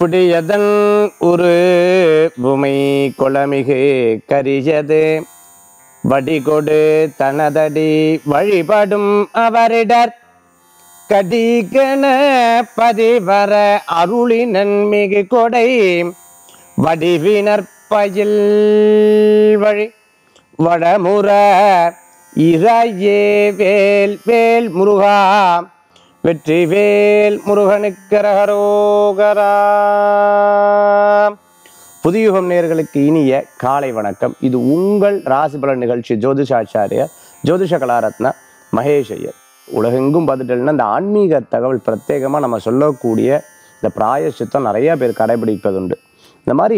குடியதன் ஒரு பூமை கொளமிகு கரியது வடிகொடு தனதடி வழிபடும் அவரிடர் கடிகண பதிவர அருளினன் மிகு கொடை வடிவினர் பயில் வழி வடமுற இறையே வேல் வேல் முருகா வெற்றி வேல் முருகனுக்கு ரகரோகரா புதியுகம் நேர்களுக்கு இனிய காலை வணக்கம் இது உங்கள் ராசிபலன் நிகழ்ச்சி ஜோதிஷாச்சாரியர் ஜோதிஷ கலாரத்ன மகேஷ் ஐயர் உலகெங்கும் பார்த்துட்டோம்னா இந்த ஆன்மீக தகவல் பிரத்யேகமாக நம்ம சொல்லக்கூடிய இந்த பிராயசித்தம் நிறைய பேர் கடைபிடிப்பதுண்டு இந்த மாதிரி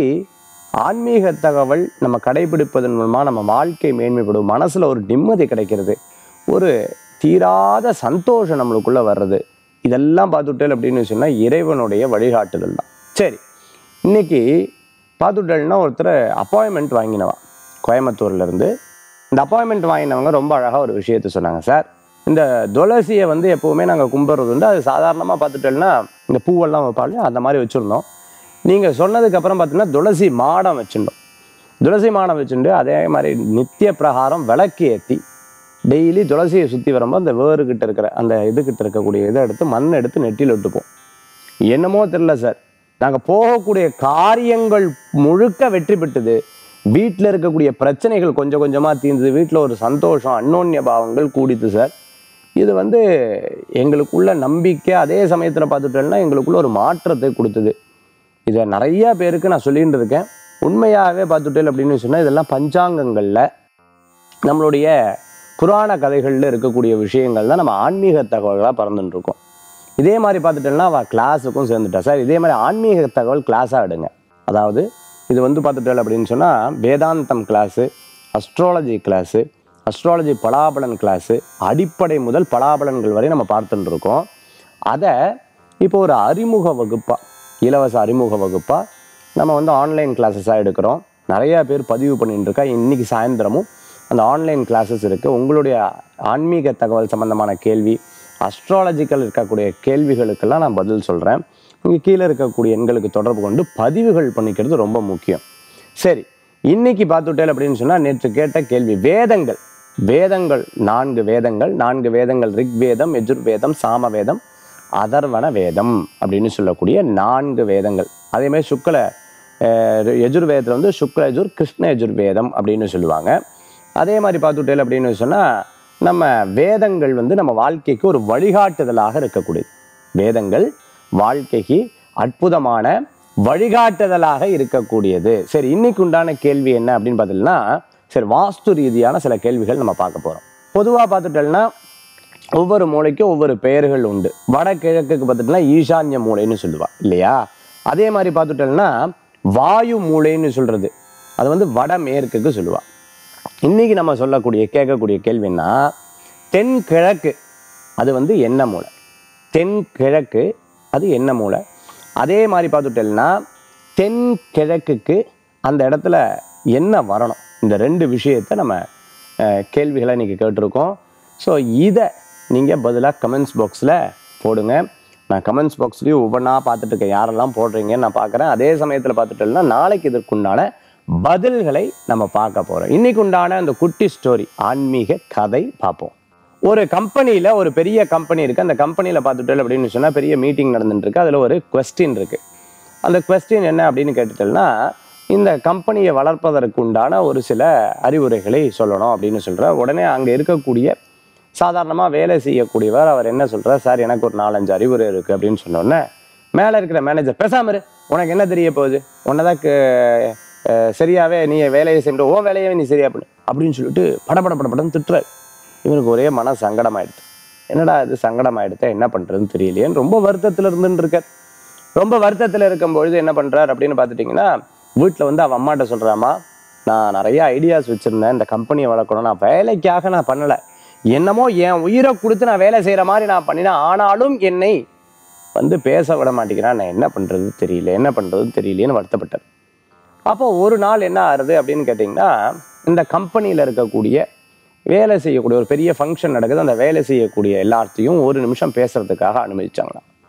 ஆன்மீக தகவல் நம்ம கடைபிடிப்பதன் மூலமாக நம்ம வாழ்க்கை மேன்மைப்படும் மனசில் ஒரு நிம்மதி கிடைக்கிறது ஒரு தீராத சந்தோஷம் நம்மளுக்குள்ளே வர்றது இதெல்லாம் பார்த்துட்டேன் அப்படின்னு சொன்னால் இறைவனுடைய வழிகாட்டுதல் தான் சரி இன்னைக்கு பார்த்துட்டேன்னா ஒருத்தர் அப்பாயின்மெண்ட் வாங்கினவா கோயம்புத்தூர்லேருந்து இந்த அப்பாயின்மெண்ட் வாங்கினவங்க ரொம்ப அழகாக ஒரு விஷயத்த சொன்னாங்க சார் இந்த துளசியை வந்து எப்போவுமே நாங்கள் கும்பிட்றது உண்டு அது சாதாரணமாக பார்த்துட்டோம்னா இந்த பூவெல்லாம் வைப்பாங்க அந்த மாதிரி வச்சுருந்தோம் நீங்கள் சொன்னதுக்கப்புறம் பார்த்தீங்கன்னா துளசி மாடம் வச்சுருந்தோம் துளசி மாடம் வச்சுட்டு அதே மாதிரி நித்திய பிரகாரம் விளக்கு ஏற்றி டெய்லி துளசியை சுற்றி வரும்போது அந்த வேறுகிட்ட இருக்கிற அந்த இதுகிட்ட இருக்கக்கூடிய இதை எடுத்து மண் எடுத்து நெட்டியில் விட்டுப்போம் என்னமோ தெரில சார் நாங்கள் போகக்கூடிய காரியங்கள் முழுக்க வெற்றி பெற்றது வீட்டில் இருக்கக்கூடிய பிரச்சனைகள் கொஞ்சம் கொஞ்சமாக தீர்ந்தது வீட்டில் ஒரு சந்தோஷம் அன்னோன்ய பாவங்கள் கூடித்து சார் இது வந்து எங்களுக்குள்ள நம்பிக்கை அதே சமயத்தில் பார்த்துட்டோம்னா எங்களுக்குள்ள ஒரு மாற்றத்தை கொடுத்தது இதை நிறைய பேருக்கு நான் சொல்லிட்டு இருக்கேன் உண்மையாகவே பார்த்துட்டேன் அப்படின்னு சொன்னால் இதெல்லாம் பஞ்சாங்கங்களில் நம்மளுடைய புராண கதைகளில் இருக்கக்கூடிய விஷயங்கள் தான் நம்ம ஆன்மீக தகவல்களாக பறந்துட்டு இருக்கோம் இதே மாதிரி பார்த்துட்டோம்னா அவள் கிளாஸுக்கும் சேர்ந்துட்டா சார் இதே மாதிரி ஆன்மீக தகவல் கிளாஸாக எடுங்க அதாவது இது வந்து பார்த்துட்டேன் அப்படின்னு சொன்னால் வேதாந்தம் கிளாஸு அஸ்ட்ராலஜி கிளாஸு அஸ்ட்ராலஜி பலாபலன் கிளாஸு அடிப்படை முதல் பலாபலன்கள் வரை நம்ம பார்த்துட்டு இருக்கோம் அதை இப்போ ஒரு அறிமுக வகுப்பாக இலவச அறிமுக வகுப்பாக நம்ம வந்து ஆன்லைன் கிளாஸஸாக எடுக்கிறோம் நிறையா பேர் பதிவு பண்ணிட்டு இருக்கா இன்னைக்கு சாயந்தரமும் அந்த ஆன்லைன் கிளாஸஸ் இருக்குது உங்களுடைய ஆன்மீக தகவல் சம்பந்தமான கேள்வி அஸ்ட்ராலஜிக்கல் இருக்கக்கூடிய கேள்விகளுக்கெல்லாம் நான் பதில் சொல்கிறேன் இங்கே கீழே இருக்கக்கூடிய எண்களுக்கு தொடர்பு கொண்டு பதிவுகள் பண்ணிக்கிறது ரொம்ப முக்கியம் சரி இன்னைக்கு பார்த்துட்டேன் அப்படின்னு சொன்னால் நேற்று கேட்ட கேள்வி வேதங்கள் வேதங்கள் நான்கு வேதங்கள் நான்கு வேதங்கள் ரிக் வேதம் எஜுர்வேதம் சாம வேதம் அதர்வன வேதம் அப்படின்னு சொல்லக்கூடிய நான்கு வேதங்கள் அதே மாதிரி சுக்ல அஹ், எஜுர்வேதத்தில் வந்து சுக்ல எஜுர் கிருஷ்ண எஜுர்வேதம் அப்படின்னு சொல்லுவாங்க அதே மாதிரி பார்த்துட்டேன் அப்படின்னு சொன்னால் நம்ம வேதங்கள் வந்து நம்ம வாழ்க்கைக்கு ஒரு வழிகாட்டுதலாக இருக்கக்கூடியது வேதங்கள் வாழ்க்கைக்கு அற்புதமான வழிகாட்டுதலாக இருக்கக்கூடியது சரி இன்னைக்கு உண்டான கேள்வி என்ன அப்படின்னு பார்த்தீங்கன்னா சரி வாஸ்து ரீதியான சில கேள்விகள் நம்ம பார்க்க போகிறோம் பொதுவாக பார்த்துட்டோம்னா ஒவ்வொரு மூளைக்கும் ஒவ்வொரு பெயர்கள் உண்டு வடகிழக்குக்கு பார்த்துட்டோம்னா ஈசான்ய மூளைன்னு சொல்லுவா இல்லையா அதே மாதிரி பார்த்துட்டோம்னா வாயு மூளைன்னு சொல்றது அது வந்து வடமேற்குக்கு சொல்லுவா இன்னைக்கு நம்ம சொல்லக்கூடிய கேட்கக்கூடிய கேள்வின்னா தென்கிழக்கு அது வந்து என்ன மூலை தென்கிழக்கு அது என்ன மூலை அதே மாதிரி பார்த்துட்டேன்னா தென்கிழக்குக்கு அந்த இடத்துல என்ன வரணும் இந்த ரெண்டு விஷயத்தை நம்ம அஹ், கேள்விகளை இன்றைக்கி கேட்டிருக்கோம் ஸோ இதை நீங்கள் பதிலாக கமெண்ட்ஸ் பாக்ஸில் போடுங்க நான் கமெண்ட்ஸ் பாக்ஸ்லேயும் ஒவ்வொன்றா பார்த்துட்டு இருக்கேன் யாரெல்லாம் போடுறீங்கன்னு நான் பார்க்குறேன் அதே சமயத்தில் பார்த்துட்டேன்னா நாளைக்கு இதற்குண்டான பதில்களை நம்ம பார்க்க போகிறோம் இன்னைக்கு உண்டான அந்த குட்டி ஸ்டோரி ஆன்மீக கதை பார்ப்போம் ஒரு கம்பெனியில் ஒரு பெரிய கம்பெனி இருக்குது அந்த கம்பெனியில் பார்த்துட்டேன் அப்படின்னு சொன்னால் பெரிய மீட்டிங் நடந்துட்டு இருக்கு அதில் ஒரு கொஸ்டின் இருக்குது அந்த கொஸ்டின் என்ன அப்படின்னு கேட்டுட்டேன்னா இந்த கம்பெனியை வளர்ப்பதற்கு உண்டான ஒரு சில அறிவுரைகளை சொல்லணும் அப்படின்னு சொல்கிற உடனே அங்கே இருக்கக்கூடிய சாதாரணமாக வேலை செய்யக்கூடியவர் அவர் என்ன சொல்கிறார் சார் எனக்கு ஒரு நாலஞ்சு அறிவுரை இருக்குது அப்படின்னு சொன்னோடனே மேலே இருக்கிற மேனேஜர் பேசாம இரு உனக்கு என்ன தெரிய போகுது உன்னதான் க- அஹ் சரியாவே நீ வேலையை செய்ய ஓ வேலையை நீ சரியா பண்ணு அப்படின்னு சொல்லிட்டு படபட படபடன்னு திட்டுறாரு இவனுக்கு ஒரே மன சங்கடமாயிடுது என்னடா இது சங்கடமாயிடுத்த என்ன பண்ணுறதுன்னு தெரியலையேன்னு ரொம்ப வருத்தத்தில் இருந்துன்னு இருக்கார் ரொம்ப வருத்தத்தில் இருக்கும்பொழுது என்ன பண்ணுறார் அப்படின்னு பார்த்துட்டிங்கன்னா வீட்டில் வந்து அவன் அம்மாட்ட சொல்கிறாமா நான் நிறைய ஐடியாஸ் வச்சுருந்தேன் இந்த கம்பெனியை வளர்க்கணும் நான் வேலைக்காக நான் பண்ணலை என்னமோ என் உயிரை கொடுத்து நான் வேலை செய்கிற மாதிரி நான் பண்ணினேன் ஆனாலும் என்னை வந்து பேச விட மாட்டேங்கிறான் நான் என்ன பண்ணுறது தெரியல என்ன பண்ணுறதுன்னு தெரியலையேன்னு வருத்தப்பட்டார் அப்போ ஒரு நாள் என்ன ஆகுது அப்படின்னு கேட்டிங்கன்னா இந்த கம்பெனியில் இருக்கக்கூடிய வேலை செய்யக்கூடிய ஒரு பெரிய ஃபங்க்ஷன் நடக்குது அந்த வேலை செய்யக்கூடிய எல்லாத்தையும் ஒரு நிமிஷம் பேசுறதுக்காக அனுமதிச்சாங்களாம்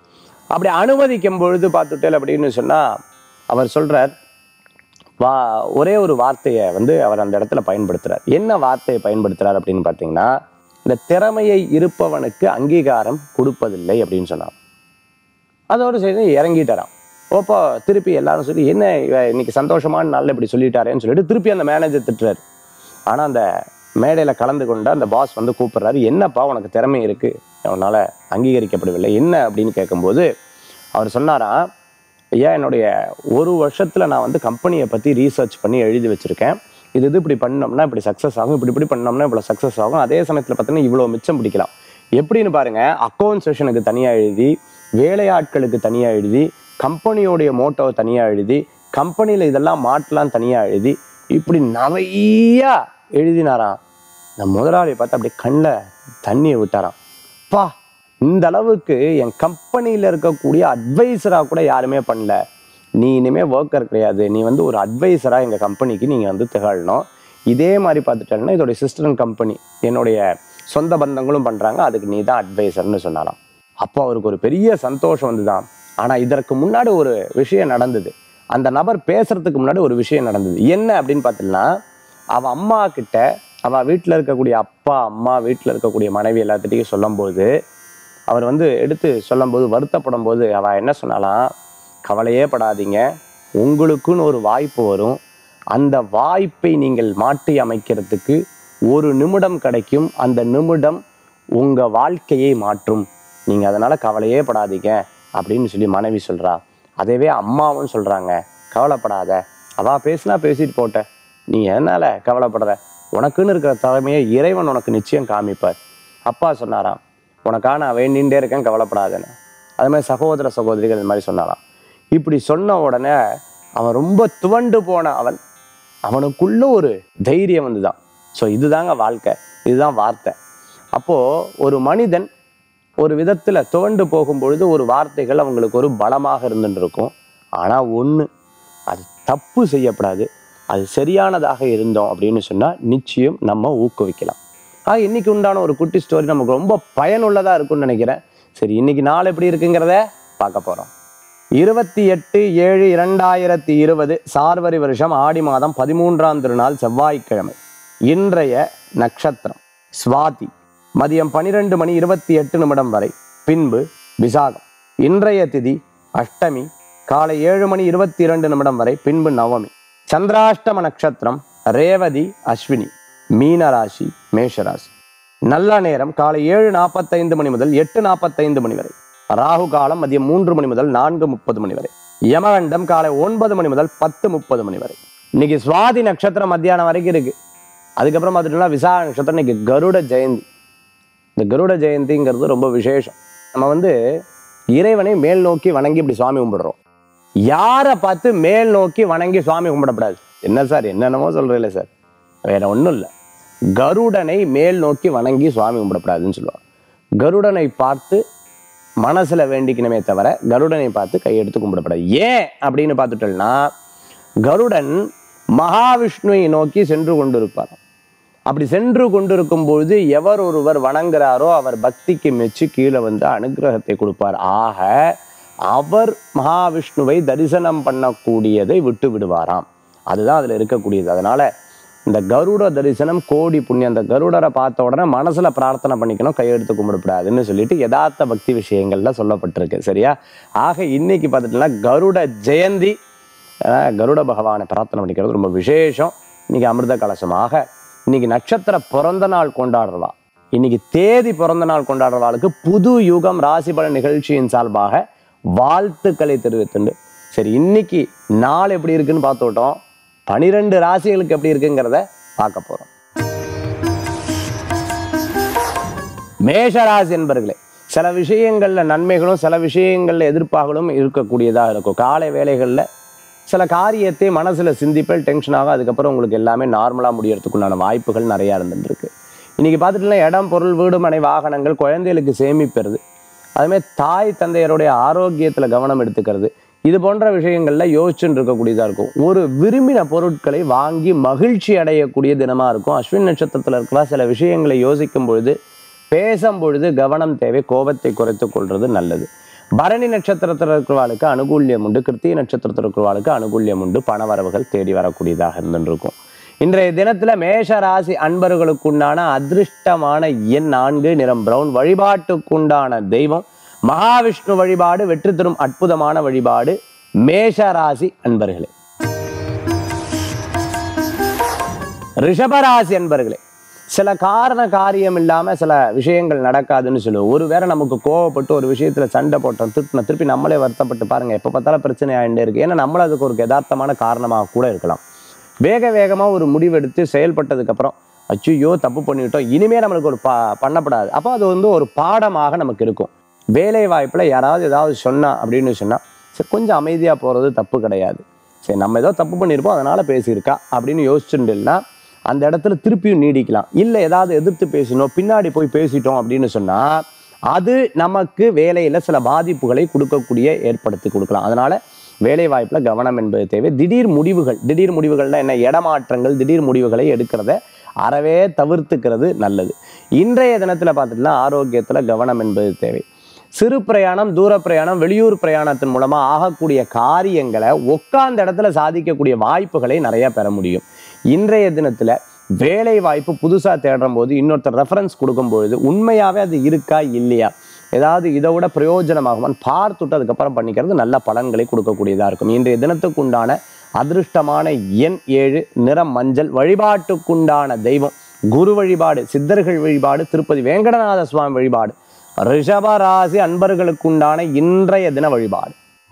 அப்படி அனுமதிக்கும் பொழுது பார்த்துட்டேன் அப்படின்னு சொன்னா அவர் சொல்றார் வா ஒரே ஒரு வார்த்தையை வந்து அவர் அந்த இடத்துல பயன்படுத்துறார் என்ன வார்த்தையை பயன்படுத்துறார் அப்படின்னு பார்த்தீங்கன்னா இந்த திறமையை இருப்பவனுக்கு அங்கீகாரம் கொடுப்பதில்லை அப்படின்னு சொன்னார் அதோட சரி இறங்கிட்டாராம் ஓப்போ திருப்பி எல்லாரும் சொல்லி என்ன இவ இன்னைக்கு சந்தோஷமான நாளில் இப்படி சொல்லிட்டாரேன்னு சொல்லிட்டு திருப்பி அந்த மேனேஜர் திட்டுறாரு ஆனால் அந்த மேடையில் கலந்து கொண்ட அந்த பாஸ் வந்து கூப்பிடுறாரு என்னப்பா உனக்கு திறமை இருக்கு உன்னால் அங்கீகரிக்கப்படவில்லை என்ன அப்படின்னு கேட்கும்போது அவர் சொன்னாராம் ஐயா என்னுடைய ஒரு வருஷத்தில் நான் வந்து கம்பெனியை பற்றி ரீசர்ச் பண்ணி எழுதி வச்சுருக்கேன் இது இது இப்படி பண்ணோம்னா இப்படி சக்ஸஸ் ஆகும் இப்படி இப்படி பண்ணோம்னா இவ்வளோ சக்ஸஸ் ஆகும் அதே சமயத்தில் பார்த்தீங்கன்னா இவ்வளோ மிச்சம் பிடிக்கலாம் எப்படின்னு பாருங்க அக்கௌண்ட் செஷனுக்கு தனியாக எழுதி வேலையாட்களுக்கு தனியாக எழுதி கம்பெனியோடைய மோட்டோவை தனியாக எழுதி கம்பெனியில் இதெல்லாம் மாட்டலாம் தனியாக எழுதி இப்படி நிறையா எழுதினாராம் இந்த முதலாளி பார்த்து அப்படியே கண்ணில் தண்ணியை விட்டாராம் பா இந்த அளவுக்கு என் கம்பெனியில் இருக்கக்கூடிய அட்வைசராக கூட யாருமே பண்ணல நீ இனிமே ஒர்க்கர் கிடையாது நீ வந்து ஒரு அட்வைசராக எங்கள் கம்பெனிக்கு நீங்கள் வந்து திகழணும் இதே மாதிரி பார்த்துட்டேன்னா இதோடைய சிஸ்டர் கம்பெனி என்னுடைய சொந்த பந்தங்களும் பண்ணுறாங்க அதுக்கு நீ தான் அட்வைசர்னு சொன்னாலாம் அப்போ அவருக்கு ஒரு பெரிய சந்தோஷம் வந்துதான் ஆனால் இதற்கு முன்னாடி ஒரு விஷயம் நடந்தது அந்த நபர் பேசுறதுக்கு முன்னாடி ஒரு விஷயம் நடந்தது என்ன அப்படின்னு பார்த்தீங்கன்னா அவ அம்மா கிட்ட அவ வீட்டில் இருக்கக்கூடிய அப்பா அம்மா வீட்டில் இருக்கக்கூடிய மனைவி எல்லாத்திட்டையும் சொல்லும்போது அவர் வந்து எடுத்து சொல்லும்போது வருத்தப்படும் போது அவ என்ன சொன்னாலாம் கவலையே படாதீங்க உங்களுக்குன்னு ஒரு வாய்ப்பு வரும் அந்த வாய்ப்பை நீங்கள் மாற்றி அமைக்கிறதுக்கு ஒரு நிமிடம் கிடைக்கும் அந்த நிமிடம் உங்க வாழ்க்கையை மாற்றும் நீங்க அதனால கவலையே படாதீங்க அப்படின்னு சொல்லி மனைவி சொல்றா அதேவே அம்மாவும் சொல்றாங்க கவலைப்படாத அவ பேசினா பேசிட்டு போட்ட நீ எதனால கவலைப்படுற உனக்குன்னு இருக்கிற தலைமையை இறைவன் உனக்கு நிச்சயம் காமிப்பார் அப்பா சொன்னாராம் உனக்காக நான் வேண்டிகிட்டே இருக்கேன் கவலைப்படாதேன்னு அது மாதிரி சகோதர சகோதரிகள் இந்த மாதிரி சொன்னாராம் இப்படி சொன்ன உடனே அவன் ரொம்ப துவண்டு போன அவன் அவனுக்குள்ள ஒரு தைரியம் வந்துதான் ஸோ இதுதாங்க வாழ்க்கை இதுதான் வார்த்தை அப்போ ஒரு மனிதன் ஒரு விதத்துல துவண்டு போகும்பொழுது ஒரு வார்த்தைகள் அவங்களுக்கு ஒரு பலமாக இருந்துட்டு இருக்கும் ஆனா ஒண்ணு அது தப்பு செய்யப்படாது அது சரியானதாக இருந்தோம் அப்படின்னு சொன்னா நிச்சயம் நம்ம ஊக்குவிக்கலாம் ஆ இன்னைக்கு உண்டான ஒரு குட்டி ஸ்டோரி நமக்கு ரொம்ப பயனுள்ளதா இருக்கும்னு நினைக்கிறேன் சரி இன்னைக்கு நாள் எப்படி இருக்குங்கிறத பார்க்க போறோம் இருபத்தி எட்டு ஏழு இரண்டாயிரத்தி இருபது சார்வரி வருஷம் ஆடி மாதம் பதிமூன்றாம் திருநாள் செவ்வாய்க்கிழமை இன்றைய நட்சத்திரம் சுவாதி மதியம் பனிரெண்டு மணி இருபத்தி எட்டு நிமிடம் வரை பின்பு விசாகம் இன்றைய திதி அஷ்டமி காலை ஏழு மணி இருபத்தி இரண்டு நிமிடம் வரை பின்பு நவமி சந்திராஷ்டம நட்சத்திரம் ரேவதி அஸ்வினி மீனராசி மேஷராசி நல்ல நேரம் காலை ஏழு நாற்பத்தைந்து மணி முதல் எட்டு நாற்பத்தைந்து மணி வரை ராகு காலம் மதியம் மூன்று மணி முதல் நான்கு முப்பது மணி வரை யமகண்டம் காலை ஒன்பது மணி முதல் பத்து முப்பது மணி வரை இன்னைக்கு சுவாதி நட்சத்திரம் மத்தியானம் வரைக்கும் இருக்கு அதுக்கப்புறம் பார்த்துட்டோம்னா விசாக நட்சத்திரம் இன்னைக்கு கருட ஜெயந்தி இந்த கருட ஜெயந்திங்கிறது ரொம்ப விசேஷம் நம்ம வந்து இறைவனை மேல் நோக்கி வணங்கி இப்படி சுவாமி கும்பிடுறோம் யாரை பார்த்து மேல் நோக்கி வணங்கி சுவாமி கும்பிடக்கூடாது என்ன சார் என்னென்னமோ சொல்றீங்களே சார் வேற ஒன்றும் இல்லை கருடனை மேல் நோக்கி வணங்கி சுவாமி கும்பிடக்கூடாதுன்னு சொல்லுவாங்க கருடனை பார்த்து மனசுல வேண்டிக்கணுமே தவிர கருடனை பார்த்து கையெடுத்து கும்பிடப்படாது ஏன் அப்படின்னு பார்த்துட்டோம்னா கருடன் மகாவிஷ்ணுவை நோக்கி சென்று கொண்டிருப்பார் அப்படி சென்று கொண்டிருக்கும் பொழுது எவர் ஒருவர் வணங்குறாரோ அவர் பக்திக்கு மெச்சு கீழே வந்து அனுகிரகத்தை கொடுப்பார் ஆக அவர் மகாவிஷ்ணுவை தரிசனம் பண்ணக்கூடியதை விட்டு விடுவாராம் அதுதான் அதுல இருக்கக்கூடியது அதனால இந்த கருட தரிசனம் கோடி புண்ணியம் அந்த கருடரை பார்த்த உடனே மனசுல பிரார்த்தனை பண்ணிக்கணும் கையெடுத்து கும்பிடக்கூடாதுன்னு சொல்லிட்டு யதார்த்த பக்தி விஷயங்கள்ல சொல்லப்பட்டிருக்கு சரியா ஆக இன்னைக்கு பார்த்துட்டோம்னா கருட ஜெயந்தி அஹ் கருட பகவானை பிரார்த்தனை பண்ணிக்கிறது ரொம்ப விசேஷம் இன்னைக்கு அமிர்த கலசமாக இன்னைக்கு நட்சத்திர பிறந்த நாள் கொண்டாடுறவா இன்னைக்கு தேதி பிறந்த நாள் கொண்டாடுறவாளுக்கு புது யுகம் ராசி பலன் நிகழ்ச்சியின் சார்பாக வாழ்த்துக்களை தெரிவித்துண்டு சரி இன்னைக்கு நாள் எப்படி இருக்குன்னு பார்த்துட்டோம் பனிரெண்டு ராசிகளுக்கு எப்படி இருக்குங்கிறத பார்க்க போறோம் மேஷராசி என்பர்களே சில விஷயங்கள்ல நன்மைகளும் சில விஷயங்கள்ல எதிர்ப்பாகவும் இருக்கக்கூடியதாக இருக்கும் காலை வேளைகள்ல சில காரியத்தை மனசுல சிந்திப்பல் டென்ஷன் ஆகும் அதுக்கப்புறம் உங்களுக்கு எல்லாமே நார்மலா முடியறதுக்குண்டான வாய்ப்புகள் நிறைய இருந்துருக்கு இன்னைக்கு பார்த்துட்டுனா இடம் பொருள் வீடு மனை வாகனங்கள் குழந்தைகளுக்கு சேமிப்பது அதுமாதிரி தாய் தந்தையருடைய ஆரோக்கியத்துல கவனம் எடுத்துக்கிறது இது போன்ற விஷயங்கள்ல யோசிச்சுட்டு இருக்கக்கூடியதா இருக்கும் ஒரு விரும்பின பொருட்களை வாங்கி மகிழ்ச்சி அடையக்கூடிய தினமா இருக்கும் அஸ்வின் நட்சத்திரத்துல இருக்கிற சில விஷயங்களை யோசிக்கும் பொழுது பேசும் பொழுது கவனம் தேவை கோபத்தை குறைத்துக் கொள்றது நல்லது பரணி நட்சத்திரத்தில் இருக்கிறவாளுக்கு அனுகூல்யம் உண்டு கிருத்திகை நட்சத்திரத்தில் இருக்கிறவாளுக்கு அனுகூல்யம் உண்டு பணவரவுகள் தேடி வரக்கூடியதாக இருந்துருக்கும் இன்றைய தினத்துல மேஷ ராசி அன்பர்களுக்குண்டான அதிர்ஷ்டமான எண் நான்கு நிறம் பிரவுன் வழிபாட்டுக்குண்டான தெய்வம் மகாவிஷ்ணு வழிபாடு வெற்றி தரும் அற்புதமான வழிபாடு மேஷ ராசி அன்பர்களே ரிஷபராசி அன்பர்களே சில காரண காரியம் இல்லாம சில விஷயங்கள் நடக்காதுன்னு சொல்லுவோம் ஒருவேளை நமக்கு கோவப்பட்டு ஒரு விஷயத்துல சண்டை போட்டோம் திருப்பின திருப்பி நம்மளே வருத்தப்பட்டு பாருங்க எப்ப பார்த்தாலும் பிரச்சனை ஆகிட்டே இருக்கு ஏன்னா நம்மள அதுக்கு ஒரு யதார்த்தமான காரணமாக கூட இருக்கலாம் வேக வேகமா ஒரு முடிவெடுத்து செயல்பட்டதுக்கு அப்புறம் அச்சுயோ தப்பு பண்ணிவிட்டோம் இனிமே நம்மளுக்கு ஒரு பா பண்ணப்படாது அப்போ அது வந்து ஒரு பாடமாக நமக்கு இருக்கும் வேலை வாய்ப்புல யாராவது ஏதாவது சொன்னா அப்படின்னு சொன்னா சரி கொஞ்சம் அமைதியா போறது தப்பு கிடையாது சரி நம்ம ஏதோ தப்பு பண்ணியிருப்போம் அதனால பேசியிருக்கா அப்படின்னு யோசிச்சுட்டுனா அந்த இடத்துல திருப்பியும் நீடிக்கலாம் இல்லை ஏதாவது எதிர்த்து பேசணும் பின்னாடி போய் பேசிட்டோம் அப்படின்னு சொன்னா அது நமக்கு வேலையில சில பாதிப்புகளை கொடுக்கக்கூடிய ஏற்படுத்தி கொடுக்கலாம் அதனால வேலை வாய்ப்புல கவனம் என்பது தேவை திடீர் முடிவுகள் திடீர் முடிவுகள்னா என்ன இடமாற்றங்கள் திடீர் முடிவுகளை எடுக்கிறத அறவே தவிர்த்துக்கிறது நல்லது இன்றைய தினத்துல பார்த்துட்டுனா ஆரோக்கியத்துல கவனம் என்பது தேவை சிறு பிரயாணம் தூர பிரயாணம் வெளியூர் பிரயாணத்தின் மூலமா ஆகக்கூடிய காரியங்களை உட்கார்ந்த இடத்துல சாதிக்கக்கூடிய வாய்ப்புகளை நிறைய பெற முடியும் இன்றைய தினத்துல வேலை வாய்ப்பு புதுசா தேடும் போது இன்னொருத்தர் ரெஃபரன்ஸ் கொடுக்கும்பொழுது உண்மையாவே அது இருக்கா இல்லையா ஏதாவது இதை விட பிரயோஜனமாகுமான்னு பார்த்துட்டு அதுக்கப்புறம் பண்ணிக்கிறது நல்ல பலன்களை கொடுக்கக்கூடியதா இருக்கும் இன்றைய தினத்துக்கு உண்டான அதிர்ஷ்டமான எண் ஏழு நிறம் மஞ்சள் வழிபாட்டுக்குண்டான தெய்வம் குரு வழிபாடு சித்தர்கள் வழிபாடு திருப்பதி வேங்கடநாத சுவாமி வழிபாடு ரிஷப ராசி அன்பர்களுக்குண்டான இன்றைய தின வழிபாடு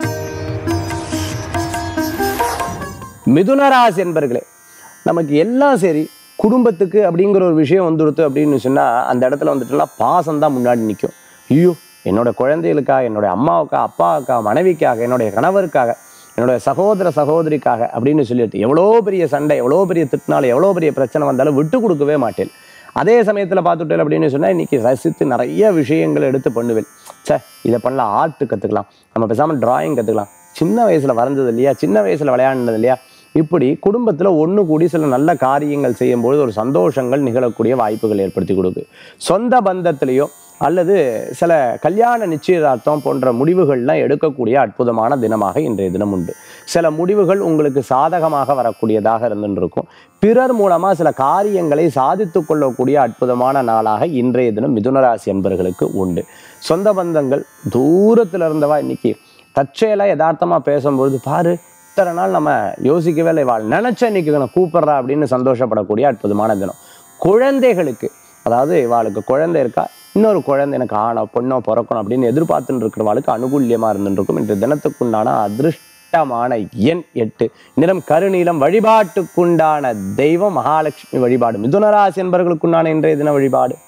மிதுன ராசி என்பர்களே நமக்கு எல்லாம் சரி குடும்பத்துக்கு அப்படிங்கிற ஒரு விஷயம் வந்துடுத்து அப்படின்னு சொன்னா அந்த இடத்துல வந்துட்டுலாம் பாசம் தான் முன்னாடி நிற்கும் ஐயோ என்னோட குழந்தைகளுக்காக என்னோட அம்மாவுக்காக அப்பாவுக்காக மனைவிக்காக என்னுடைய கணவருக்காக என்னுடைய சகோதர சகோதரிக்காக அப்படின்னு சொல்லிட்டு எவ்வளோ பெரிய சண்டை எவ்வளோ பெரிய திட்டினாலும் எவ்வளோ பெரிய பிரச்சனை வந்தாலும் விட்டு கொடுக்கவே மாட்டேன் அதே சமயத்தில் பார்த்துட்டேன் அப்படின்னு சொன்னால் இன்னைக்கு ரசித்து நிறைய விஷயங்கள் எடுத்து பண்ணுவேன் ச்சே இதை பண்ணலாம் ஆர்ட் கற்றுக்கலாம் நம்ம பேசாமல் டிராயிங் கற்றுக்கலாம் சின்ன வயசில் வரைஞ்சது இல்லையா சின்ன வயசில் விளையாடினது இல்லையா இப்படி குடும்பத்தில் ஒன்று கூடி சில நல்ல காரியங்கள் செய்யும்பொழுது ஒரு சந்தோஷங்கள் நிகழக்கூடிய வாய்ப்புகள் ஏற்படுத்தி கொடுக்கு சொந்த பந்தத்திலேயோ அல்லது சில கல்யாண நிச்சயதார்த்தம் போன்ற முடிவுகள்லாம் எடுக்கக்கூடிய அற்புதமான தினமாக இன்றைய தினம் உண்டு சில முடிவுகள் உங்களுக்கு சாதகமாக வரக்கூடியதாக இருந்துருக்கும் பிறர் மூலமா சில காரியங்களை சாதித்து கொள்ளக்கூடிய அற்புதமான நாளாக இன்றைய தினம் மிதுனராசி என்பர்களுக்கு உண்டு சொந்த பந்தங்கள் தூரத்துல இருந்தவா இன்னைக்கு தற்செயலாக யதார்த்தமா பேசும்பொழுது பாரு இத்தனை நாள் நம்ம யோசிக்கவே இல்லை வாழ் நினைச்ச இன்னைக்கு நான் கூப்பிடுறா அப்படின்னு சந்தோஷப்படக்கூடிய அற்புதமான தினம் குழந்தைகளுக்கு அதாவது இவாளுக்கு குழந்தை இருக்கா இன்னொரு குழந்தை எனக்கு ஆணோ பொண்ணோ பிறக்கணும் அப்படின்னு எதிர்பார்த்துட்டு இருக்கிறவாளுக்கு அனுகூல்யமா இருந்துருக்கும் இன்று தினத்துக்குண்டான அதிருஷ்டமான எண் எட்டு நிறம் கருநீலம் வழிபாட்டுக்குண்டான தெய்வம் மகாலட்சுமி வழிபாடு மிதுனராசி என்பவர்களுக்குண்டான இன்றைய தின வழிபாடு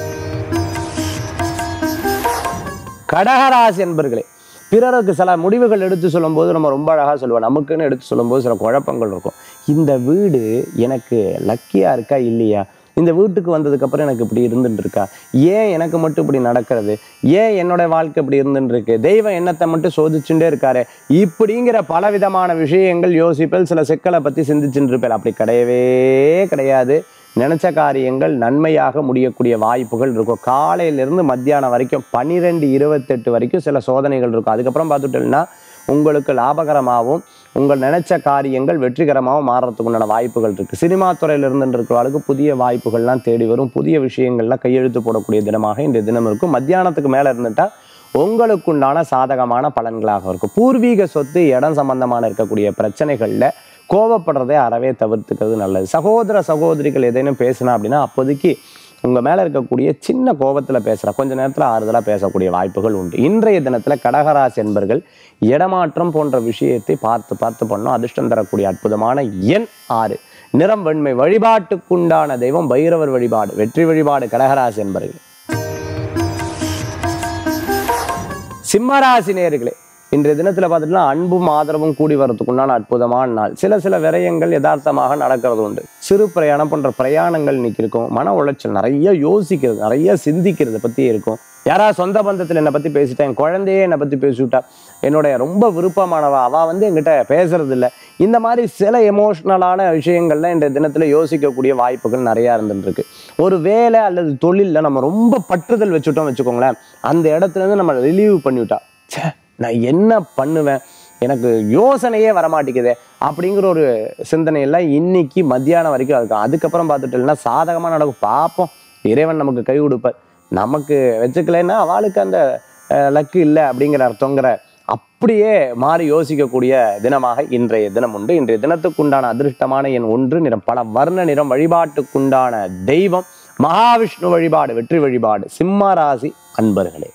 கடகராசி என்பர்களே பிறருக்கு சில முடிவுகள் எடுத்து சொல்லும்போது நம்ம ரொம்ப அழகாக சொல்லுவோம் நமக்குன்னு எடுத்து சொல்லும்போது சில குழப்பங்கள் இருக்கும் இந்த வீடு எனக்கு லக்கியாக இருக்கா இல்லையா இந்த வீட்டுக்கு வந்ததுக்கு அப்புறம் எனக்கு இப்படி இருந்துட்டு இருக்கா ஏன் எனக்கு மட்டும் இப்படி நடக்கிறது ஏன் என்னோட வாழ்க்கை இப்படி இருந்துட்டு இருக்கு தெய்வம் எண்ணத்தை மட்டும் சோதிச்சுட்டே இருக்காரு இப்படிங்கிற பலவிதமான விஷயங்கள் யோசிப்பல் சில சிக்கலை பற்றி சிந்திச்சுட்டு இருப்பேன் அப்படி கிடையவே கிடையாது நினைச்ச காரியங்கள் நன்மையாக முடியக்கூடிய வாய்ப்புகள் இருக்கும் காலையிலிருந்து மத்தியானம் வரைக்கும் பன்னிரெண்டு இருபத்தெட்டு வரைக்கும் சில சோதனைகள் இருக்கும் அதுக்கப்புறம் பார்த்துட்டோம்னா உங்களுக்கு லாபகரமாகவும் உங்கள் நினைச்ச காரியங்கள் வெற்றிகரமாகவும் மாறுறதுக்கு உண்டான வாய்ப்புகள் இருக்குது சினிமா துறையில் இருந்துட்டு இருக்கிறவர்களுக்கு புதிய வாய்ப்புகள்லாம் தேடி வரும் புதிய விஷயங்கள்லாம் கையெழுத்து போடக்கூடிய தினமாக இந்த தினம் இருக்கும் மத்தியானத்துக்கு மேலே இருந்துட்டா உங்களுக்குண்டான சாதகமான பலன்களாக இருக்கும் பூர்வீக சொத்து இடம் சம்பந்தமான இருக்கக்கூடிய பிரச்சனைகளில் கோவப்படுறதை அறவே தவிர்த்துக்கிறது நல்லது சகோதர சகோதரிகள் எதேனும் பேசினா அப்படின்னா அப்போதைக்கு உங்கள் மேலே இருக்கக்கூடிய சின்ன கோபத்தில் பேசுகிற கொஞ்ச நேரத்தில் ஆறுதலாக பேசக்கூடிய வாய்ப்புகள் உண்டு இன்றைய தினத்தில் கடகராசி என்பர்கள் இடமாற்றம் போன்ற விஷயத்தை பார்த்து பார்த்து பண்ணோம் அதிர்ஷ்டம் தரக்கூடிய அற்புதமான எண் ஆறு நிறம் வெண்மை வழிபாட்டுக்குண்டான தெய்வம் பைரவர் வழிபாடு வெற்றி வழிபாடு கடகராசி என்பர்கள் சிம்மராசி நேர்களே இன்றைய தினத்தில் பார்த்துட்டுனா அன்பும் ஆதரவும் கூடி வரதுக்குண்டான அற்புதமான நாள் சில சில விரயங்கள் யதார்த்தமாக நடக்கிறது உண்டு சிறு பிரயாணம் போன்ற பிரயாணங்கள் இன்னைக்கு இருக்கும் மன உளைச்சல் நிறைய யோசிக்கிறது நிறைய சிந்திக்கிறது பற்றி இருக்கும் யாராவது சொந்த பந்தத்தில் என்னை பற்றி பேசிட்டேன் என் குழந்தையே என்னை பற்றி பேசிவிட்டா என்னுடைய ரொம்ப விருப்பமானவா அவள் வந்து என்கிட்ட பேசுறது இல்லை இந்த மாதிரி சில எமோஷ்னலான விஷயங்கள்லாம் இன்றைய தினத்தில் யோசிக்கக்கூடிய வாய்ப்புகள் நிறையா இருந்துட்டு இருக்கு ஒரு வேலை அல்லது தொழிலில் நம்ம ரொம்ப பற்றுதல் வச்சுட்டோம் வச்சுக்கோங்களேன் அந்த இடத்துல இருந்து நம்ம ரிலீவ் பண்ணிவிட்டா ச்சே நான் என்ன பண்ணுவேன் எனக்கு யோசனையே வரமாட்டேங்குதே அப்படிங்கிற ஒரு சிந்தனையெல்லாம் இன்னைக்கு மத்தியானம் வரைக்கும் இருக்கும் அதுக்கப்புறம் பார்த்துட்டோம்னா சாதகமாக நடக்கும் பார்ப்போம் இறைவன் நமக்கு கை கொடுப்பார் நமக்கு வச்சுக்கலைன்னா அவளுக்கு அந்த லக்கு இல்லை அப்படிங்கிற அர்த்தங்கிற அப்படியே மாறி யோசிக்கக்கூடிய தினமாக இன்றைய தினம் உண்டு இன்றைய தினத்துக்குண்டான அதிர்ஷ்டமான எண் ஒன்று நிறம் பல வர்ண நிறம் வழிபாட்டுக்குண்டான தெய்வம் மகாவிஷ்ணு வழிபாடு வெற்றி வழிபாடு சிம்ம ராசி அன்பர்களே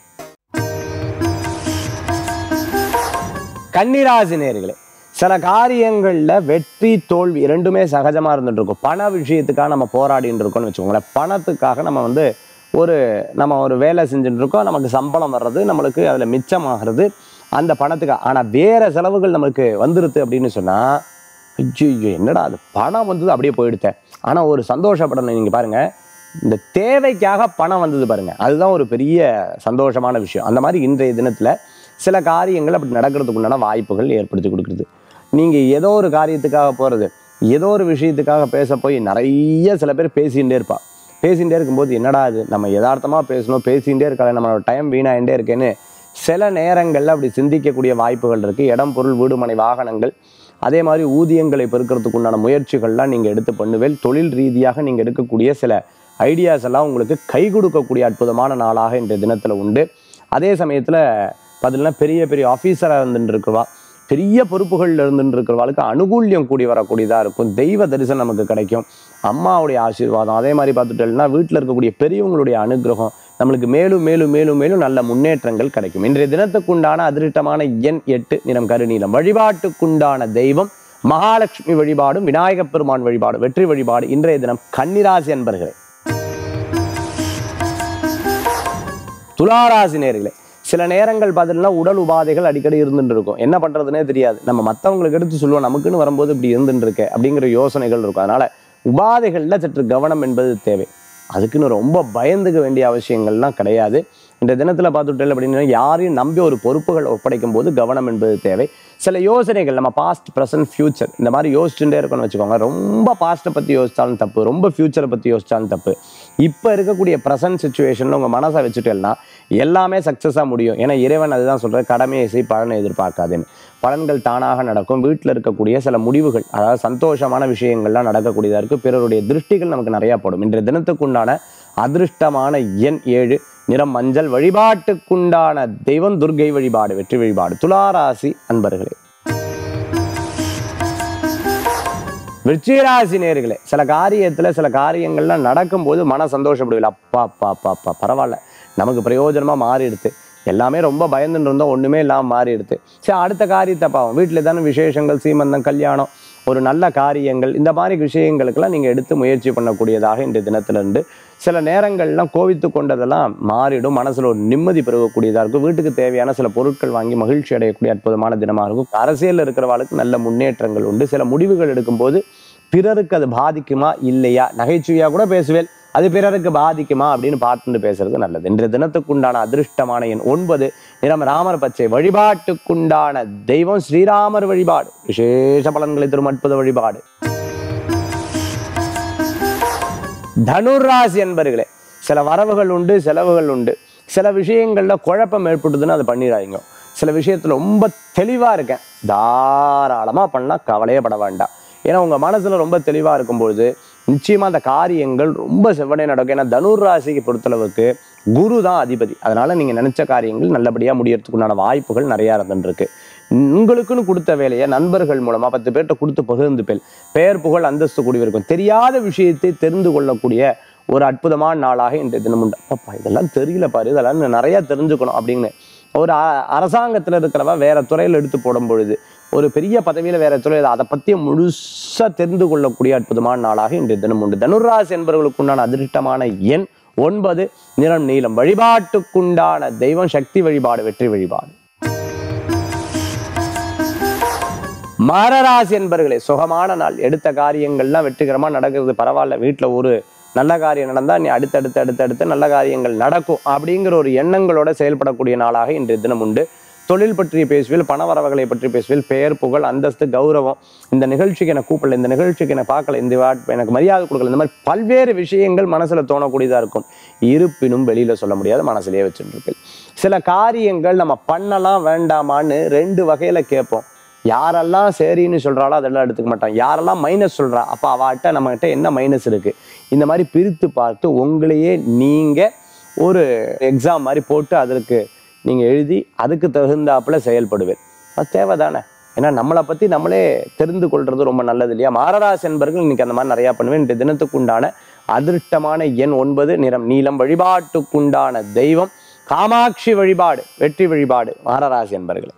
கன்னிராசி நேர்களே சில காரியங்களில் வெற்றி தோல்வி இரண்டுமே சகஜமாக இருந்துட்டு இருக்கும் பண விஷயத்துக்காக நம்ம போராடிட்டு இருக்கோம்னு வச்சுக்கோங்களேன் பணத்துக்காக நம்ம வந்து ஒரு நம்ம ஒரு வேலை செஞ்சுட்டு இருக்கோம் நமக்கு சம்பளம் வர்றது நம்மளுக்கு அதில் மிச்சமாகிறது அந்த பணத்துக்கு ஆனால் வேற செலவுகள் நம்மளுக்கு வந்துருது அப்படின்னு சொன்னால் ஐயோ என்னடா அது பணம் வந்தது அப்படியே போயிடுத்தேன் ஆனால் ஒரு சந்தோஷப்படணும் நீங்கள் பாருங்கள் இந்த தேவைக்காக பணம் வந்தது பாருங்க அதுதான் ஒரு பெரிய சந்தோஷமான விஷயம் அந்த மாதிரி இன்றைய தினத்தில் சில காரியங்கள் அப்படி நடக்கிறதுக்கு உண்டான வாய்ப்புகள் ஏற்படுத்தி கொடுக்குறது நீங்கள் ஏதோ ஒரு காரியத்துக்காக போகிறது ஏதோ ஒரு விஷயத்துக்காக பேச போய் நிறைய சில பேர் பேசிகிட்டே இருப்பா பேசிகிட்டே இருக்கும்போது என்னடா இது நம்ம யதார்த்தமாக பேசணும் பேசிகிட்டே இருக்கலாம் நம்மளோட டைம் வீணாகிட்டே இருக்கேன்னு சில நேரங்களில் அப்படி சிந்திக்கக்கூடிய வாய்ப்புகள் இருக்குது இடம் பொருள் வீடு மனை வாகனங்கள் அதே மாதிரி ஊதியங்களை பெருக்கிறதுக்கு உண்டான முயற்சிகள்லாம் நீங்கள் எடுத்து பண்ணுவேல் தொழில் ரீதியாக நீங்கள் எடுக்கக்கூடிய சில ஐடியாஸ் எல்லாம் உங்களுக்கு கை கொடுக்கக்கூடிய அற்புதமான நாளாக இன்றைய தினத்தில் உண்டு அதே சமயத்தில் பார்த்தீங்கன்னா பெரிய பெரிய ஆஃபீஸராக இருந்துட்டு இருக்கிறவா பெரிய பொறுப்புகளில் இருந்துட்டு இருக்கிறவாளுக்கு அனுகூல்யம் கூடி வரக்கூடியதாக இருக்கும் தெய்வ தரிசனம் நமக்கு கிடைக்கும் அம்மாவுடைய ஆசீர்வாதம் அதே மாதிரி பார்த்துட்டோம்னா வீட்டில் இருக்கக்கூடிய பெரியவங்களுடைய அனுகிரகம் நம்மளுக்கு மேலும் மேலும் மேலும் மேலும் நல்ல முன்னேற்றங்கள் கிடைக்கும் இன்றைய தினத்துக்குண்டான அதிர்ஷ்டமான எண் எட்டு நிறம் கருநீலம் வழிபாட்டுக்குண்டான தெய்வம் மகாலட்சுமி வழிபாடும் விநாயகப் பெருமான் வழிபாடு வெற்றி வழிபாடு இன்றைய தினம் கன்னிராசி அன்பர்களே துளாராசி நேர்களே சில நேரங்கள் பார்த்தீங்கன்னா உடல் உபாதைகள் அடிக்கடி இருந்துட்டு இருக்கும் என்ன பண்றதுனே தெரியாது நம்ம மற்றவங்களுக்கு எடுத்து சொல்லுவோம் நமக்குன்னு வரும்போது இப்படி இருந்துட்டு இருக்கே அப்படிங்கிற யோசனைகள் இருக்கும் அதனால உபாதைகள்ல சற்று கவனம் என்பது தேவை அதுக்குன்னு ரொம்ப பயந்துக்க வேண்டிய அவசியங்கள்லாம் கிடையாது இந்த தினத்தில் பார்த்துட்டேன் அப்படின்னா யாரையும் நம்பி ஒரு பொறுப்புகள் ஒப்படைக்கும் போது கவனம் என்பது தேவை சில யோசனைகள் நம்ம பாஸ்ட் ப்ரெசன்ட் ஃபியூச்சர் இந்த மாதிரி யோசிச்சுட்டே இருக்கணும்னு வச்சுக்கோங்க ரொம்ப பாஸ்ட்டை பற்றி யோசிச்சாலும் தப்பு ரொம்ப ஃபியூச்சரை பற்றி யோசிச்சாலும் தப்பு இப்போ இருக்கக்கூடிய ப்ரெசன்ட் சுச்சுவேஷனில் உங்கள் மனசை வச்சுட்டேன்னா எல்லாமே சக்ஸஸாக முடியும் ஏன்னா இறைவன் அதுதான் சொல்கிறார் கடமையை செய் பலனை எதிர்பார்க்காதுன்னு பலன்கள் தானாக நடக்கும் வீட்டில் இருக்கக்கூடிய சில முடிவுகள் அதாவது சந்தோஷமான விஷயங்கள்லாம் நடக்கக்கூடியதாக இருக்குது பிறருடைய திருஷ்டிகள் நமக்கு நிறையா படும் இன்றைய தினத்துக்குண்டான அதிர்ஷ்டமான எண் ஏழு நிறம் மஞ்சள் வழிபாட்டுக்குண்டான தெய்வம் துர்கை வழிபாடு வெற்றி வழிபாடு துளாராசி அன்பர்களே விருச்சிகராசி நேர்களே சில காரியத்தில் சில காரியங்கள்லாம் நடக்கும்போது மன சந்தோஷப்படுவில்லை அப்பா அப்பா அப்பா அப்பா பரவாயில்ல நமக்கு பிரயோஜனமாக மாறிடுது எல்லாமே ரொம்ப பயந்துட்டு இருந்தோம் ஒன்றுமே இல்லாமல் மாறிடுது சரி அடுத்த காரியத்தை பாவம் வீட்டில் தானே விசேஷங்கள் சீமந்தம் கல்யாணம் ஒரு நல்ல காரியங்கள் இந்த மாதிரி விஷயங்களுக்கெல்லாம் நீங்கள் எடுத்து முயற்சி பண்ணக்கூடியதாக இன்றைய தினத்திலிருந்து சில நேரங்கள்லாம் கோவித்து கொண்டதெல்லாம் மாறிடும் மனசில் ஒரு நிம்மதி பெருகக்கூடியதாக இருக்கும் வீட்டுக்கு தேவையான சில பொருட்கள் வாங்கி மகிழ்ச்சி அடையக்கூடிய அற்புதமான தினமாக இருக்கும் அரசியலில் இருக்கிறவர்களுக்கு நல்ல முன்னேற்றங்கள் உண்டு சில முடிவுகள் எடுக்கும்போது பிறருக்கு அது பாதிக்குமா இல்லையா நகைச்சுவையாக கூட பேசுவேன் அது பிறருக்கு பாதிக்குமா அப்படின்னு பார்த்துட்டு பேசுறது நல்லது இன்றைய தினத்துக்குண்டான அதிர்ஷ்டமான எண் ஒன்பது நிறம் ராமர் பச்சை வழிபாட்டுக்குண்டான தெய்வம் ஸ்ரீராமர் வழிபாடு விசேஷ பலன்களை தரும் அற்புத வழிபாடு தனுராசி என்பர்களே சில வரவுகள் உண்டு செலவுகள் உண்டு சில விஷயங்கள்ல குழப்பம் ஏற்பட்டுதுன்னு அதை பண்ணிடாதீங்க சில விஷயத்துல ரொம்ப தெளிவா இருக்கேன் தாராளமா பண்ணலாம் கவலையே பட வேண்டாம் ஏன்னா உங்க மனசுல ரொம்ப தெளிவா இருக்கும்பொழுது நிச்சயமா அந்த காரியங்கள் ரொம்ப செவ்வனே நடக்கும் ஏன்னா தனுர் ராசிக்கு பொறுத்தளவுக்கு குரு தான் அதிபதி அதனால நீங்க நினைச்ச காரியங்கள் நல்லபடியா முடியறதுக்குண்டான வாய்ப்புகள் நிறைய இருந்துருக்கு உங்களுக்குன்னு கொடுத்த வேலையை நண்பர்கள் மூலமா பத்து பேர்கிட்ட கொடுத்து பகிர்ந்து பேர் பெயர் புகழ் அந்தஸ்து கூடி இருக்கும் தெரியாத விஷயத்தை தெரிந்து கொள்ளக்கூடிய ஒரு அற்புதமான நாளாக இன்றைய தினம் உண்டு அப்பா இதெல்லாம் தெரியல பாரு இதெல்லாம் நான் நிறைய தெரிஞ்சுக்கணும் அப்படின்னு ஒரு அ- அரசாங்கத்துல இருக்கிறவ வேற துறையில் எடுத்து போடும் பொழுது ஒரு பெரிய பதவியில வேற துறையில் அதை பத்தி முழுசா தெரிந்து கொள்ளக்கூடிய அற்புதமான நாளாக இன்றைய தினம் உண்டு தனுராசி என்பவர்களுக்கு உண்டான அதிர்ஷ்டமான எண் ஒன்பது நிறம் நீலம் வழிபாட்டுக்குண்டான தெய்வம் சக்தி வழிபாடு வெற்றி வழிபாடு மகராசி என்பர்களே சுகமான நாள் எடுத்த காரியங்கள்லாம் வெற்றிகரமா நடக்கிறது பரவாயில்ல வீட்டுல ஒரு நல்ல காரியம் நடந்தா நீ அடுத்தடுத்து அடுத்தடுத்து நல்ல காரியங்கள் நடக்கும் அப்படிங்கிற ஒரு எண்ணங்களோட செயல்படக்கூடிய நாளாக இன்றைய தினம் உண்டு தொழில் பற்றி பேசுவேல் பணவரவுகளை பற்றி பேசுவேல் பெயர் புகழ் அந்தஸ்து கௌரவம் இந்த நிகழ்ச்சிக்கு எனக்கு கூப்பிடல இந்த நிகழ்ச்சிக்கு எனக்கு பார்க்கல இந்த வாட் எனக்கு மரியாதை கொடுக்கல இந்த மாதிரி பல்வேறு விஷயங்கள் மனசுல தோணக்கூடியதா இருக்கும் இருப்பினும் வெளியில சொல்ல முடியாத மனசுலயே வச்சுருப்பேன் சில காரியங்கள் நம்ம பண்ணலாம் வேண்டாமான்னு ரெண்டு வகையில கேட்போம் யாரெல்லாம் சரின்னு சொல்றாளோ அதெல்லாம் எடுத்துக்க மாட்டான் யாரெல்லாம் மைனஸ் சொல்றா அப்ப அவட்ட நம்மகிட்ட என்ன மைனஸ் இருக்கு இந்த மாதிரி பிரித்து பார்த்து உங்களையே நீங்க ஒரு எக்ஸாம் மாதிரி போட்டு அதற்கு நீங்க எழுதி அதுக்கு தகுந்தாப்புல செயல்படுவேன் அது தேவைதானே ஏன்னா நம்மளை பத்தி நம்மளே தெரிந்து கொள்றது ரொம்ப நல்லது இல்லையா மாரராஸ் என்பர்கள் இன்னைக்கு அந்த மாதிரி நிறைய பண்ணுவேன் இன்றைய தினத்துக்கு உண்டான அதிர்ஷ்டமான எண் ஒன்பது நிறம் நீலம் வழிபாட்டுக்குண்டான தெய்வம் காமாட்சி வழிபாடு வெற்றி வழிபாடு மாரராசி என்பர்களே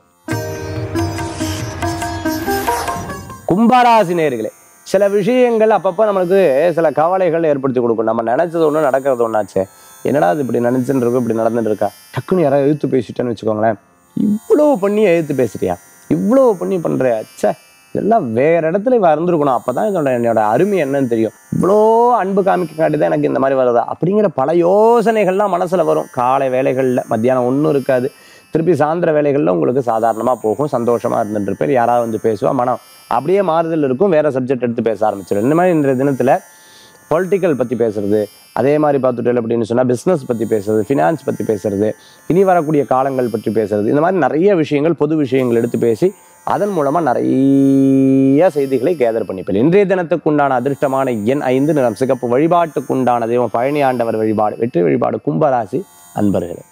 கும்பராசி நேர்களே சில விஷயங்கள் அப்பப்போ நம்மளுக்கு சில கவலைகள் ஏற்படுத்தி கொடுக்கும் நம்ம நினைச்சது ஒன்று நடக்கிறது ஒன்றாச்சே என்னடா இது இப்படி நினைச்சுட்டு இருக்கும் இப்படி நடந்துட்டு இருக்கா டக்குன்னு யாராவது எழுத்து பேசிட்டேன்னு வச்சுக்கோங்களேன் இவ்வளோ பண்ணி எழுத்து பேசுறியா இவ்வளோ பண்ணி பண்றியா ச்சே இதெல்லாம் வேற இடத்துல இவ இருந்திருக்கணும் அப்பதான் இதோட என்னோட அருமை என்னன்னு தெரியும் இவ்வளோ அன்பு காமிக்க காட்டி தான் எனக்கு இந்த மாதிரி வருதா அப்படிங்கிற பல யோசனைகள்லாம் மனசுல வரும் காலை வேலைகள்ல மத்தியானம் ஒன்றும் இருக்காது திருப்பி சாயந்தர வேலைகள்ல உங்களுக்கு சாதாரணமா போகும் சந்தோஷமா இருந்துட்டு இருப்பேன் யாராவது வந்து பேசுவா மனம் அப்படியே மாறுதல் இருக்கும் வேற சப்ஜெக்ட் எடுத்து பேச ஆரம்பிச்சிடும் இந்த மாதிரி இன்றைய தினத்துல பொலிட்டிக்கல் பற்றி பேசுறது அதே மாதிரி பார்த்துட்டு அப்படின்னு சொன்னால் பிஸ்னஸ் பற்றி பேசுறது ஃபினான்ஸ் பற்றி பேசுறது இனி வரக்கூடிய காலங்கள் பற்றி பேசுறது இந்த மாதிரி நிறைய விஷயங்கள் பொது விஷயங்கள் எடுத்து பேசி அதன் மூலமாக நிறைய செய்திகளை கேதர் பண்ணிப்பேன் இன்றைய தினத்துக்கு உண்டான அதிர்ஷ்டமான எண் ஐந்து நிறம் சிகப்பு வழிபாட்டுக்கு உண்டான தெய்வம் பழனி ஆண்டவர் வழிபாடு வெற்றி வழிபாடு கும்பராசி அன்பர்களே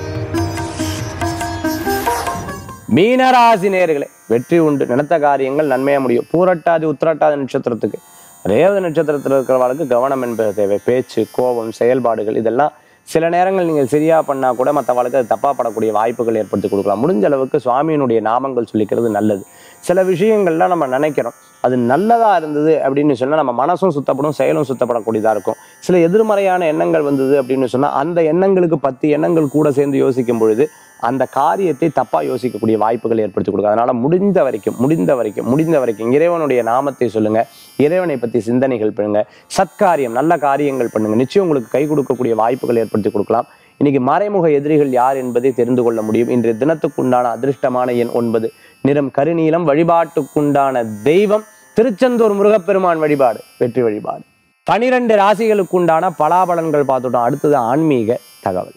மீனராசி நேர்களே வெற்றி உண்டு நினைத்த காரியங்கள் நன்மையா முடியும் பூரட்டாதி உத்திரட்டாதி நட்சத்திரத்துக்கு ரேவதி நட்சத்திரத்தில் இருக்கிறவர்களுக்கு கவனம் என்பது தேவை பேச்சு கோபம் செயல்பாடுகள் இதெல்லாம் சில நேரங்கள் நீங்கள் சரியா பண்ணா கூட மற்றவர்களுக்கு அது தப்பா படக்கூடிய வாய்ப்புகள் ஏற்படுத்தி கொடுக்கலாம் முடிஞ்ச அளவுக்கு சுவாமியினுடைய நாமங்கள் சொல்லிக்கிறது நல்லது சில விஷயங்கள்லாம் நம்ம நினைக்கிறோம் அது நல்லதா இருந்தது அப்படின்னு சொன்னா நம்ம மனசும் சுத்தப்படும் செயலும் சுத்தப்படக்கூடியதா இருக்கும் சில எதிர்மறையான எண்ணங்கள் வந்தது அப்படின்னு சொன்னா அந்த எண்ணங்களுக்கு பத்து எண்ணங்கள் கூட சேர்ந்து யோசிக்கும் பொழுது அந்த காரியத்தை தப்பா யோசிக்கக்கூடிய வாய்ப்புகள் ஏற்படுத்தி கொடுக்கும் அதனால முடிந்த வரைக்கும் முடிந்த வரைக்கும் முடிந்த வரைக்கும் இறைவனுடைய நாமத்தை சொல்லுங்க இறைவனை பத்தி சிந்தனைகள் பண்ணுங்க சத்காரியம் நல்ல காரியங்கள் பண்ணுங்க நிச்சயம் உங்களுக்கு கை கொடுக்கக்கூடிய வாய்ப்புகள் ஏற்படுத்தி கொடுக்கலாம் இன்னைக்கு மறைமுக எதிரிகள் யார் என்பதை தெரிந்து கொள்ள முடியும் இன்றைய தினத்துக்குண்டான அதிர்ஷ்டமான எண் ஒன்பது நிறம் கருநீலம் வழிபாட்டுக்குண்டான தெய்வம் திருச்செந்தூர் முருகப்பெருமான் வழிபாடு வெற்றி வழிபாடு பனிரெண்டு ராசிகளுக்குண்டான பலாபலன்கள் பார்த்துட்டோம் அடுத்தது ஆன்மீக தகவல்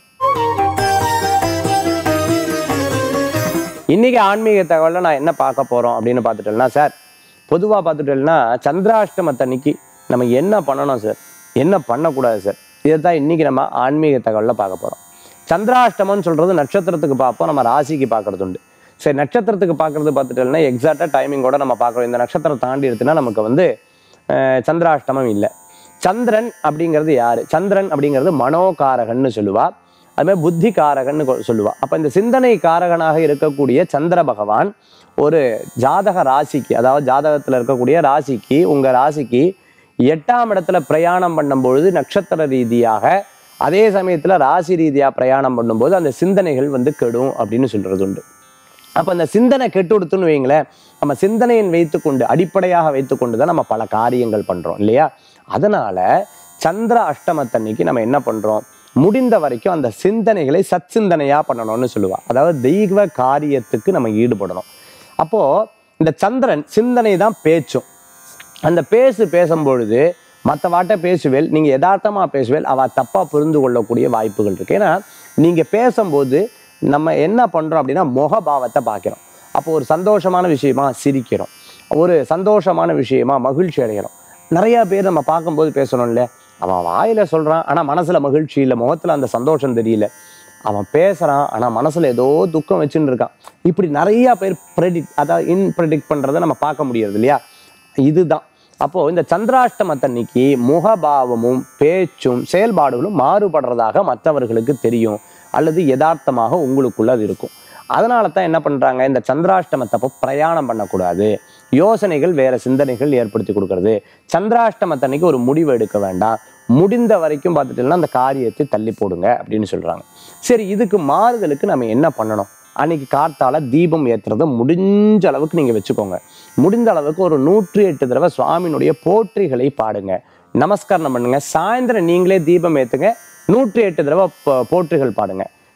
இன்னைக்கு ஆன்மீக தகவல்ல நான் என்ன பார்க்க போறோம் அப்படின்னு பார்த்துட்டேன்னா சார் பொதுவாக பார்த்துட்டேன்னா சந்திராஷ்டமத்தன்னைக்கு நம்ம என்ன பண்ணணும் சார் என்ன பண்ணக்கூடாது சார் இதை தான் இன்னைக்கு நம்ம ஆன்மீக தகவலில் பார்க்க போறோம் சந்திராஷ்டமம்னு சொல்றது நட்சத்திரத்துக்கு பார்ப்போம் நம்ம ராசிக்கு பார்க்கறது உண்டு சரி நட்சத்திரத்துக்கு பார்க்கறது பார்த்துட்டோம்னா எக்ஸாக்டாக டைமிங்கோட நம்ம பார்க்குறோம் இந்த நட்சத்திரம் தாண்டி எடுத்துன்னா நமக்கு வந்து அஹ், சந்திராஷ்டமம் இல்லை சந்திரன் அப்படிங்கிறது யாரு சந்திரன் அப்படிங்கிறது மனோகாரகன்னு சொல்லுவா அதுமாதிரி புத்தி காரகன்னு கொ- சொல்லுவா அப்போ இந்த சிந்தனை காரகனாக இருக்கக்கூடிய சந்திர பகவான் ஒரு ஜாதக ராசிக்கு அதாவது ஜாதகத்தில் இருக்கக்கூடிய ராசிக்கு உங்க ராசிக்கு எட்டாம் இடத்துல பிரயாணம் பண்ணும் பொழுது நட்சத்திர ரீதியாக அதே சமயத்துல ராசி ரீதியா பிரயாணம் பண்ணும்போது அந்த சிந்தனைகள் வந்து கெடும் அப்படின்னு சொல்றது உண்டு அப்ப அந்த சிந்தனை கெட்டு கொடுத்துன்னு வைங்களேன் நம்ம சிந்தனையின் வைத்துக்கொண்டு அடிப்படையாக வைத்துக்கொண்டு தான் நம்ம பல காரியங்கள் பண்றோம் இல்லையா அதனால சந்திர அஷ்டமத்தன்னைக்கு நம்ம என்ன பண்றோம் முடிந்த வரைக்கும் அந்த சிந்தனைகளை சத்சிந்தனையா பண்ணணும்னு சொல்லுவா அதாவது தெய்வ காரியத்துக்கு நம்ம ஈடுபடணும் அப்போ இந்த சந்திரன் சிந்தனை தான் பேச்சும் அந்த பேசு பேசும்பொழுது மற்ற வாட்ட பேசுவேல் நீங்க யதார்த்தமா பேசுவேல் அவ தப்பா புரிந்து கொள்ளக்கூடிய வாய்ப்புகள் இருக்கு ஏன்னா நீங்க பேசும்போது நம்ம என்ன பண்றோம் அப்படின்னா முகபாவத்தை பார்க்கிறோம் அப்போ ஒரு சந்தோஷமான விஷயமா சிரிக்கிறோம் ஒரு சந்தோஷமான விஷயமா மகிழ்ச்சி அடைகிறோம் நிறைய பேர் நம்ம பார்க்கும்போது பேசணும் இல்ல அவன் வாயில சொல்றான் ஆனா மனசுல மகிழ்ச்சி இல்லை முகத்துல அந்த சந்தோஷம் தெரியல அவன் பேசுறான் ஆனா மனசுல ஏதோ துக்கம் வச்சுன்னு இருக்கான் இப்படி நிறைய பேர் ப்ரெடிக்ட் அதாவது இன்ப்ரெடிக்ட் பண்றதை நம்ம பார்க்க முடியாது இல்லையா இதுதான் அப்போ இந்த சந்திராஷ்டமத்தன்னைக்கு முகபாவமும் பேச்சும் செயல்பாடுகளும் மாறுபடுறதாக மற்றவர்களுக்கு தெரியும் அல்லது யதார்த்தமாக உங்களுக்குள்ள அது இருக்கும் அதனால தான் என்ன பண்றாங்க இந்த சந்திராஷ்டமத்தப்போ பிரயாணம் பண்ணக்கூடாது யோசனைகள் வேற சிந்தனைகள் ஏற்படுத்தி கொடுக்கறது சந்திராஷ்டமத்தன்னைக்கு ஒரு முடிவு எடுக்க வேண்டாம் முடிந்த வரைக்கும் பார்த்துட்டீங்கன்னா அந்த காரியத்தை தள்ளி போடுங்க அப்படின்னு சொல்றாங்க சரி இதுக்கு மாறுதலுக்கு நம்ம என்ன பண்ணணும் அன்னைக்கு கார்த்தால தீபம் ஏத்துறதை முடிஞ்ச அளவுக்கு நீங்க வச்சுக்கோங்க முடிந்த அளவுக்கு ஒரு நூற்றி எட்டு தடவை சுவாமியினுடைய போற்றிகளை பாடுங்க நமஸ்காரம் பண்ணுங்க சாயந்தரம் நீங்களே தீபம் ஏத்துங்க நூற்றி எட்டு தடவை போ- போற்றிகள் பாடுங்க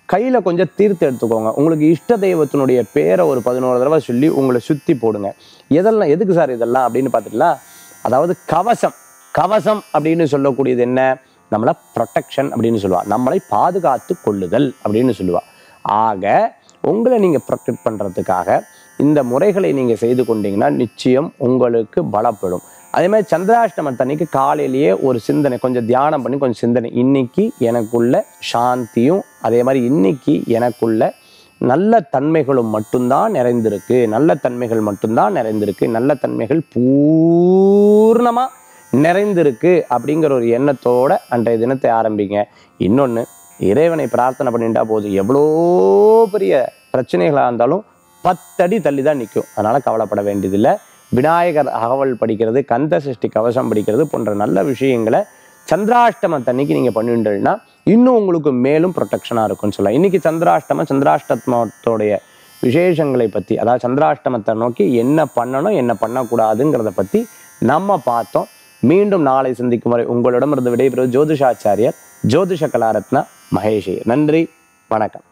கையில் கொஞ்சம் தீர்த்து எடுத்துக்கோங்க உங்களுக்கு இஷ்ட தெய்வத்தினுடைய பேரை ஒரு பதினோரு தடவை சொல்லி உங்களை சுற்றி போடுங்க எதெல்லாம் எதுக்கு சார் இதெல்லாம் அப்படின்னு பார்த்துட்டுலாம் அதாவது கவசம் கவசம் அப்படின்னு சொல்லக்கூடியது என்ன நம்மளை ப்ரொடெக்ஷன் அப்படின்னு சொல்லுவா நம்மளை பாதுகாத்து கொள்ளுதல் அப்படின்னு சொல்லுவா ஆக உங்களை நீங்கள் ப்ரொடெக்ட் பண்ணுறதுக்காக இந்த முறைகளை நீங்கள் செய்து கொண்டீங்கன்னா நிச்சயம் உங்களுக்கு பலப்படும் அதே மாதிரி சந்திராஷ்டமத்தன்னைக்கு காலையிலேயே ஒரு சிந்தனை கொஞ்சம் தியானம் பண்ணி கொஞ்சம் சிந்தனை இன்னைக்கு எனக்குள்ள சாந்தியும் அதே மாதிரி இன்னைக்கு எனக்குள்ள நல்ல தன்மைகளும் மட்டும்தான் நிறைந்திருக்கு நல்ல தன்மைகள் மட்டும்தான் நிறைந்திருக்கு நல்ல தன்மைகள் பூர்ணமாக நிறைந்திருக்கு அப்படிங்கிற ஒரு எண்ணத்தோட அன்றைய தினத்தை ஆரம்பிங்க இன்னொன்று இறைவனை பிரார்த்தனை பண்ணிட்டா போதும் எவ்வளோ பெரிய பிரச்சனைகளாக இருந்தாலும் பத்தடி தள்ளி தான் நிற்கும் அதனால் கவலைப்பட வேண்டியதில்லை விநாயகர் அகவல் படிக்கிறது கந்த சஷ்டி கவசம் படிக்கிறது போன்ற நல்ல விஷயங்களை சந்திராஷ்டம தண்ணிக்கு நீங்கள் பண்ணிட்டீங்கன்னா இன்னும் உங்களுக்கு மேலும் ப்ரொடெக்ஷனாக இருக்கும்னு சொல்லலாம் இன்றைக்கி சந்திராஷ்டமம் சந்திராஷ்டமத்தோடைய விசேஷங்களை பற்றி அதாவது சந்திராஷ்டமத்தை நோக்கி என்ன பண்ணணும் என்ன பண்ணக்கூடாதுங்கிறத பற்றி நம்ம பார்த்தோம் மீண்டும் நாளை சந்திக்கும் வரை உங்களிடமிருந்து விடைபெறுவது ஜோதிஷாச்சாரியர் ஜோதிஷ கலாரத்னா மகேஷ் நன்றி வணக்கம்